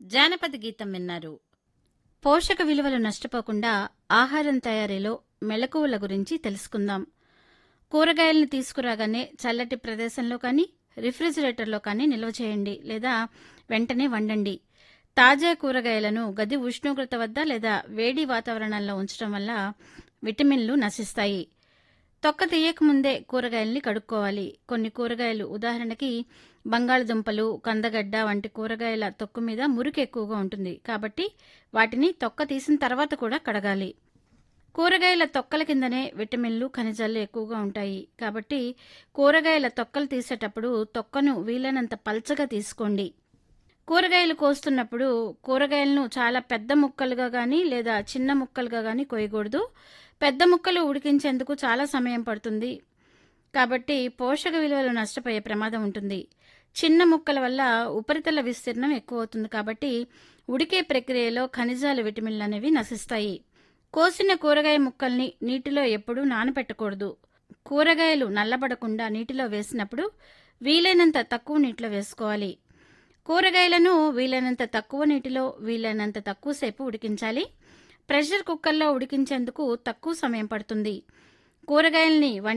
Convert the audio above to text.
జానపద గీతం విన్నారు పోషక విలువలు నష్టపోకుండా ఆహారం తయారీలో మెలకువల గురించి తెలుసుకుందాం కూరగాయలను తీసుకురాగానే చల్లటి ప్రదేశంలో కానీ రిఫ్రిజిరేటర్లో కానీ నిల్వ చేయండి లేదా వెంటనే వండండి తాజా కూరగాయలను గది ఉష్ణోగ్రత వద్ద లేదా వేడి వాతావరణంలో ఉంచడం వల్ల విటమిన్లు నశిస్తాయి తొక్క తీయకముందే కూరగాయల్ని కడుక్కోవాలి కొన్ని కూరగాయలు ఉదాహరణకి బంగాళదుంపలు కందగడ్డ వంటి కూరగాయల తొక్కు మీద మురికి ఎక్కువగా ఉంటుంది కాబట్టి వాటిని తొక్క తీసిన తర్వాత కూడా కడగాలి కూరగాయల తొక్కల కిందనే విటమిన్లు ఖనిజాలు ఎక్కువగా ఉంటాయి కాబట్టి కూరగాయల తొక్కలు తీసేటప్పుడు తొక్కను వీలైనంత పల్చగా తీసుకోండి కూరగాయలు కోస్తున్నప్పుడు కూరగాయలను చాలా పెద్ద ముక్కలుగా కానీ లేదా చిన్న ముక్కలుగా కానీ కోయకూడదు పెద్ద ముక్కలు ఉడికించేందుకు చాలా సమయం పడుతుంది కాబట్టి పోషక విలువలు నష్టపోయే ప్రమాదం ఉంటుంది చిన్న ముక్కల వల్ల ఉపరితల విస్తీర్ణం ఎక్కువ అవుతుంది కాబట్టి ఉడికే ప్రక్రియలో ఖనిజాలు విటమిన్లు అనేవి నశిస్తాయి కోసిన కూరగాయ ముక్కల్ని నీటిలో ఎప్పుడూ నానబెట్టకూడదు కూరగాయలు నల్లబడకుండా నీటిలో వేసినప్పుడు వీలైనంత తక్కువ నీటిలో వేసుకోవాలి కూరగాయలను వీలైనంత తక్కువ నీటిలో వీలైనంత తక్కువసేపు ఉడికించాలి ప్రెషర్ కుక్కర్లో ఉడికించేందుకు తక్కువ సమయం పడుతుంది కూరగాయల్ని